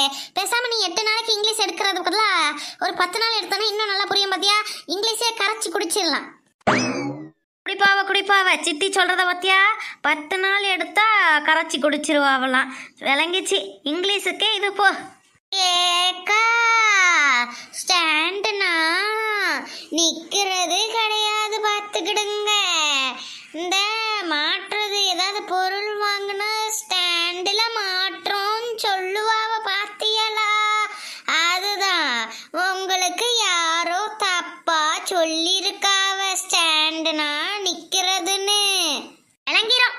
பேசாம நீ எட்டு நாளைக்கு இங்கிலீஷ் எடுக்கிறது பதிலா ஒரு பத்து நாள் எடுத்தோன்னா இன்னும் நல்லா புரியும் பாத்தியா இங்கிலீஷே கரைச்சி குடிச்சிடலாம் குடிப்பாவ குடிப்பாவ சித்தி சொல்றத பத்தியா பத்து நாள் எடுத்தா கரைச்சி குடிச்சிருவாவலாம் விளங்கிச்சு இங்கிலீஷுக்கே இது போ ஏக்கா ஸ்டாண்டுனா நிக்கிறது கிடையாது பார்த்துக்கிடுங்க இந்த மாற்றுறது ஏதாவது பொருள் வாங்கினா ஸ்டாண்டில் மாற்றோம்னு சொல்லுவாவ பாத்தியலா அதுதான் உங்களுக்கு யாரோ தப்பா சொல்லியிருக்காவ ஸ்டாண்டுனா நிக்கிறதுன்னு விளங்கிரும்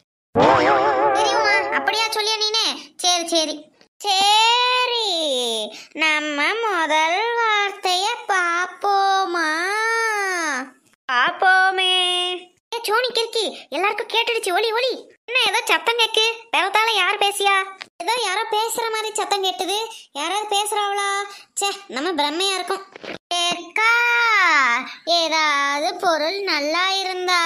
தெரியுமா அப்படியா சொல்லியா நீனே சரி சரி சரி நம்ம முதல் வார்த்தைய பாப்போமா பாப்போமே ஏ சோனி கிறுக்கி எல்லாருக்கும் கேட்டுடுச்சு ஒலி ஒலி என்ன ஏதோ சத்தம் கேக்கு தேவத்தால யார் பேசியா ஏதோ யாரோ பேசுற மாதிரி சத்தம் கேட்டுது யாராவது பேசுறாவளா ச்சே நம்ம பிரம்மையா இருக்கோம் ஏக்கா ஏதாவது பொருள் நல்லா இருந்தா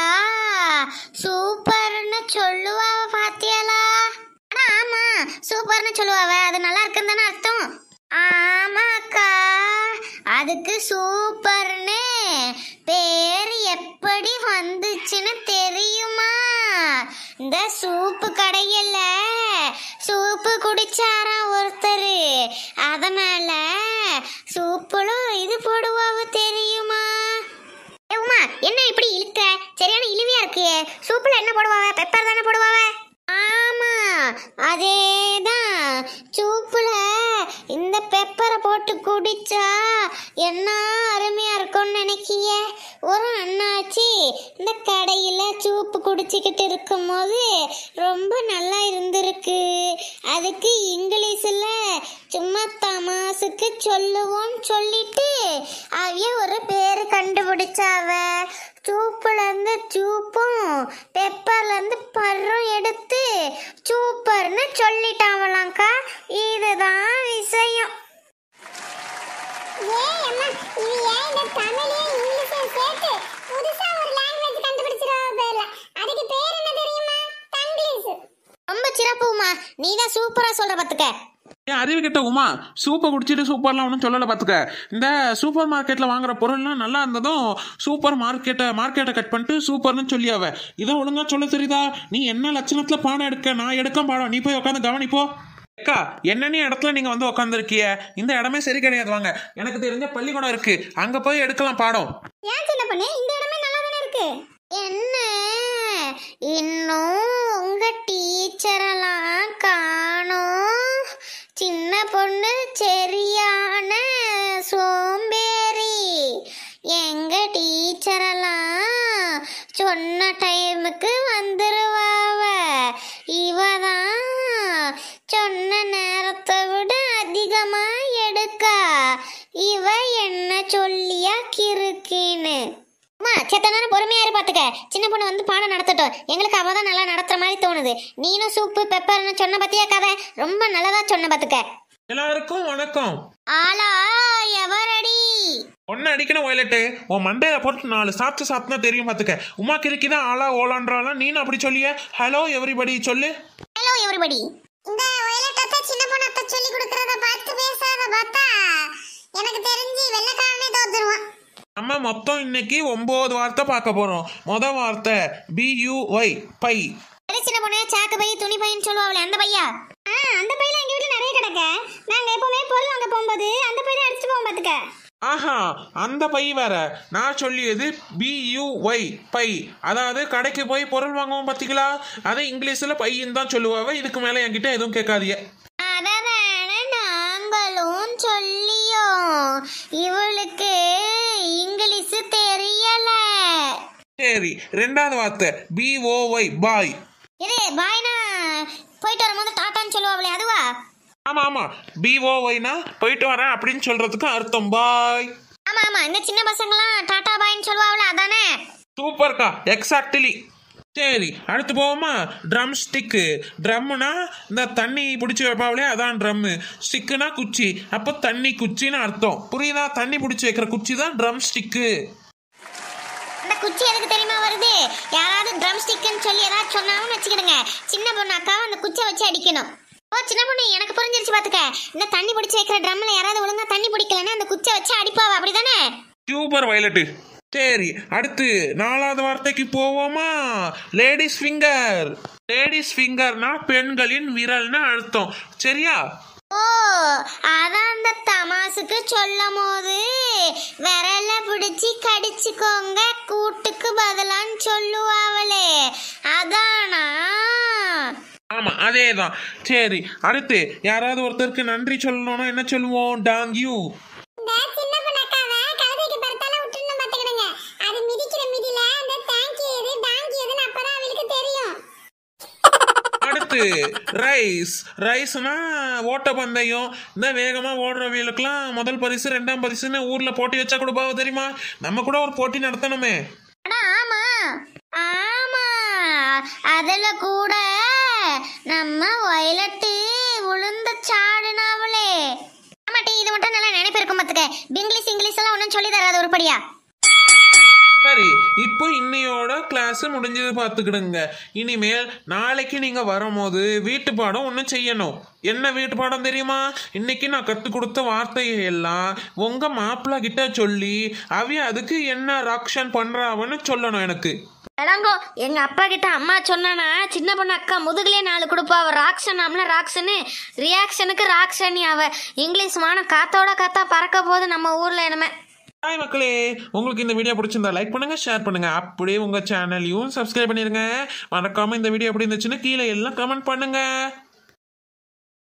சூப்பர்னு சொல்லுவாவ பாத்தியாளா ஆனா ஆமா சூப்பர்னு சொல்லுவாவ அது நல்லா இருக்குன்னு தானே அர்த்தம் ஆமாக்கா அதுக்கு சூப்பர்னு பேர் எப்படி வந்துச்சுன்னு தெரியுமா இந்த சூப்பு கடையில சூப்பு குடிச்சாராம் ஒருத்தர் அதனால சூப்புலும் இது போடுவாவ தெரியுமா ஏ உமா என்ன இப்படி இழுக்க சரியான இழுவியா இருக்கு சூப்புல என்ன போடுவாவ பெப்பர் தானே போடுவாவ ஆமா அதேதான் சூப்புல இந்த பெப்பரை போட்டு குடிச்சா என்ன அருமையா இருக்கும்னு நினைக்கிய ஒரு அண்ணாச்சி இந்த கடையில சூப்பு குடிச்சிக்கிட்டு இருக்கும்போது ரொம்ப நல்லா இருந்திருக்கு அதுக்கு இங்கிலீஷ்ல சும்மா தமாசுக்கு சொல்லுவோம்னு சொல்லிட்டு அவிய ஒரு பேரு கண்டுபிடிச்சாவ சூப்புல இருந்து சூப்பும் பெப்பர்ல இருந்து பர்ரும் எடுத்து சூப்பர்னு சொல்லிட்டாவலாம்க்கா இதுதான் விஷயம் ரொம்ப சிறப்புமா நீ தான் சூப்பரா சொல்ற பாத்துக்க ஏன் அறிவு கிட்ட உமா சூப்பை குடிச்சிட்டு சூப்பர்லாம் ஒன்றும் சொல்லலை பார்த்துக்க இந்த சூப்பர் மார்க்கெட்டில் வாங்குற பொருள்லாம் நல்லா இருந்ததும் சூப்பர் மார்க்கெட்டை மார்க்கெட்டை கட் பண்ணிட்டு சூப்பர்னு சொல்லியாவ இதை ஒழுங்கா சொல்ல தெரியுதா நீ என்ன லட்சணத்தில் பாடம் எடுக்க நான் எடுக்க பாடம் நீ போய் உட்காந்து கவனிப்போ அக்கா என்னென்ன இடத்துல நீங்கள் வந்து உட்காந்துருக்கிய இந்த இடமே சரி கிடையாது வாங்க எனக்கு தெரிஞ்ச பள்ளிக்கூடம் இருக்கு அங்கே போய் எடுக்கலாம் பாடம் ஏன் சின்ன பொண்ணு இந்த இடமே நல்லா தானே இருக்கு என்ன இன்னும் உங்க டீச்சரெல்லாம் காணோம் சின்ன பொண்ணு சரியான சோம்பேறி எங்க டீச்சரெல்லாம் சொன்ன டைமுக்கு வந்துருவாவ இவ தான் சொன்ன நேரத்தை விட அதிகமா எடுக்கா இவ என்ன சொல்லியா கிறுக்கின்னு அம்மா செத்த நேரம் பொறுமையா இரு பாத்துக்க சின்ன பொண்ணு வந்து பாடம் நடத்தட்டும் எங்களுக்கு அவ தான் நல்லா நடத்துற மாதிரி தோணுது நீனும் சூப்பு பெப்பர்னு சொன்ன பத்தியா கதை ரொம்ப நல்லதா சொன்ன பாத்துக்க எல்லாருக்கும் வணக்கம் ஆளா எவரடி ஒன்னு அடிக்கணும் வயலட்டு உன் மண்டையில போட்டு நாலு சாப்பிட்டு சாப்பிட்டா தெரியும் பார்த்துக்க உமா கிறுக்கி தான் ஆளா ஓலான்றாலாம் நீனும் அப்படி சொல்லிய ஹலோ எவரிபடி சொல்லு ஹலோ எவரிபடி இந்த வயலட் அத்தை சின்ன பொண்ணு அத்தை சொல்லி கொடுக்கறத பார்த்து பேசாத பார்த்தா எனக்கு தெரிஞ்சு வெள்ளக்காரனே தோத்துருவான் நம்ம மொத்தம் இன்னைக்கு ஒன்பது வார்த்தை பார்க்க போறோம் மொத வார்த்தை பியூஒய் பை எது சின்ன பொண்ணு சாக்கு பை துணி பைன்னு சொல்லுவாங்களே அந்த பையா ஆ அந்த பையில எங்க வீட்ல நிறைய கிடக்க நாங்க எப்பவுமே பொருள் வாங்க போகும்போது அந்த பை தான் அடிச்சுட்டு போவோம் பாத்துக்க ஆஹா அந்த பை வேற நான் சொல்லியது பியூஒய் பை அதாவது கடைக்கு போய் பொருள் வாங்குவோம் பார்த்தீங்களா அதை இங்கிலீஷில் பையன் தான் சொல்லுவாவ இதுக்கு மேலே என்கிட்ட எதுவும் கேட்காதீங்க அததானே நாங்களும் சொல்லியோம் இவளுக்கு இங்கிலீஷ் தெரியல சரி ரெண்டாவது வார்த்தை பிஓஒய் பாய் இது பாய்னா போயிட்டு வரும்போது டாட்டான்னு சொல்லுவாங்களே அதுவா ஆமா ஆமா பிஓஒய்னா போயிட்டு வரேன் அப்படின்னு சொல்றதுக்கு அர்த்தம் பாய் ஆமா ஆமா இந்த சின்ன பசங்களாம் டாடா பாய்ன்னு சொல்லுவாங்களே அதானே சூப்பர்க்கா எக்ஸாக்ட்லி சரி அடுத்து போவோமா ட்ரம் ஸ்டிக்கு ட்ரம்முனா இந்த தண்ணி பிடிச்சி வைப்பாங்களே அதான் ட்ரம்மு ஸ்டிக்குனா குச்சி அப்போ தண்ணி குச்சின்னு அர்த்தம் புரியுதா தண்ணி பிடிச்சி வைக்கிற குச்சி தான் ட்ரம் ஸ்டிக்கு அந்த குச்சி எதுக்கு தெரியுமா வருது யாராவது ட்ரம் ஸ்டிக்னு சொல்லி ஏதாவது சொன்னாங்கன்னு வச்சுக்கிடுங்க சின்ன பொண்ணு அக்காவை அந்த குச்சியை வச்சு அடிக்கணும் ஓ சின்ன பொண்ணு எனக்கு புரிஞ்சிருச்சு பாத்துக்க இந்த தண்ணி பிடிச்சி வைக்கிற ட்ரம்ல யாராவது ஒழுங்கா தண்ணி பிடிக்கலன்னா அந்த குச்சை வச்சு அடிப்பாவ அப்படிதானே சூப்பர் வயலட்டு சரி அடுத்து நாலாவது வார்த்தைக்கு போவோமா லேடிஸ் ஃபிங்கர் லேடிஸ் ஃபிங்கர்னா பெண்களின் விரல்னு அர்த்தம் சரியா ஓ அதான் அந்த தமாசுக்கு சொல்லும் போது விரல பிடிச்சி கடிச்சுக்கோங்க கூட்டுக்கு பதிலான்னு சொல்லுவாவளே அதானா ஆமா அதே தான் சரி அடுத்து யாராவது ஒருத்தருக்கு நன்றி சொல்லணும்னா என்ன சொல்லுவோம் டாங் யூ இந்த சின்ன பொண்ணக்காவ கழுதைக்கு பரத்தால விட்டுன்னு பாத்துக்கிடுங்க அது மிதிக்கிற மிதில அந்த தேங்கி எது டாங்கி எதுன்னு அப்பதான் அவளுக்கு தெரியும் அடுத்து ரைஸ் ரைஸ்னா ஓட்டப்பந்தயம் இந்த வேகமா ஓடுறவங்களுக்குலாம் முதல் பரிசு ரெண்டாம் பரிசுன்னு ஊர்ல போட்டி வச்சா கொடுப்பாவ தெரியுமா நம்ம கூட ஒரு போட்டி நடத்தணுமே அடா ஆமா ஆமா அதுல கூட நம்ம வயலட்டு உளுந்த சாடுனாவளே ஆமாட்டி இது மட்டும் நல்லா நினைப்பு இருக்கும் பாத்துக்க இங்கிலீஷ் இங்கிலீஷ் எல்லாம் ஒன்றும் சொல்லி தராது உருப்படியா சரி இப்போ இன்னையோட கிளாஸ் முடிஞ்சது பார்த்துக்கிடுங்க இனிமேல் நாளைக்கு நீங்க வரும்போது வீட்டு பாடம் ஒன்று செய்யணும் என்ன வீட்டு பாடம் தெரியுமா இன்னைக்கு நான் கற்றுக் கொடுத்த வார்த்தையை எல்லாம் உங்க மாப்பிள்ளை கிட்ட சொல்லி அவி அதுக்கு என்ன ராக்ஷன் பண்றாவன்னு சொல்லணும் எனக்கு இளங்கோ எங்க அப்பா கிட்ட அம்மா சொன்னானா சின்ன பொண்ணு அக்கா முதுகுலே நாலு கொடுப்பா அவ ராக்ஷன் ஆம்ல ராக்ஷனு ரியாக்ஷனுக்கு ராக்ஷனி அவ இங்கிலீஷ் வானம் காத்தோட காத்தா பறக்க போகுது நம்ம ஊர்ல இனிமே ஹாய் மக்களே உங்களுக்கு இந்த வீடியோ பிடிச்சிருந்தா லைக் பண்ணுங்க ஷேர் பண்ணுங்க அப்படியே உங்க சேனலையும் சப்ஸ்கிரைப் பண்ணிருங்க மறக்காம இந்த வீடியோ எப்படி இருந்துச்சுன்னு கீழே எல்லாம் கமெண்ட் பண்ணுங்க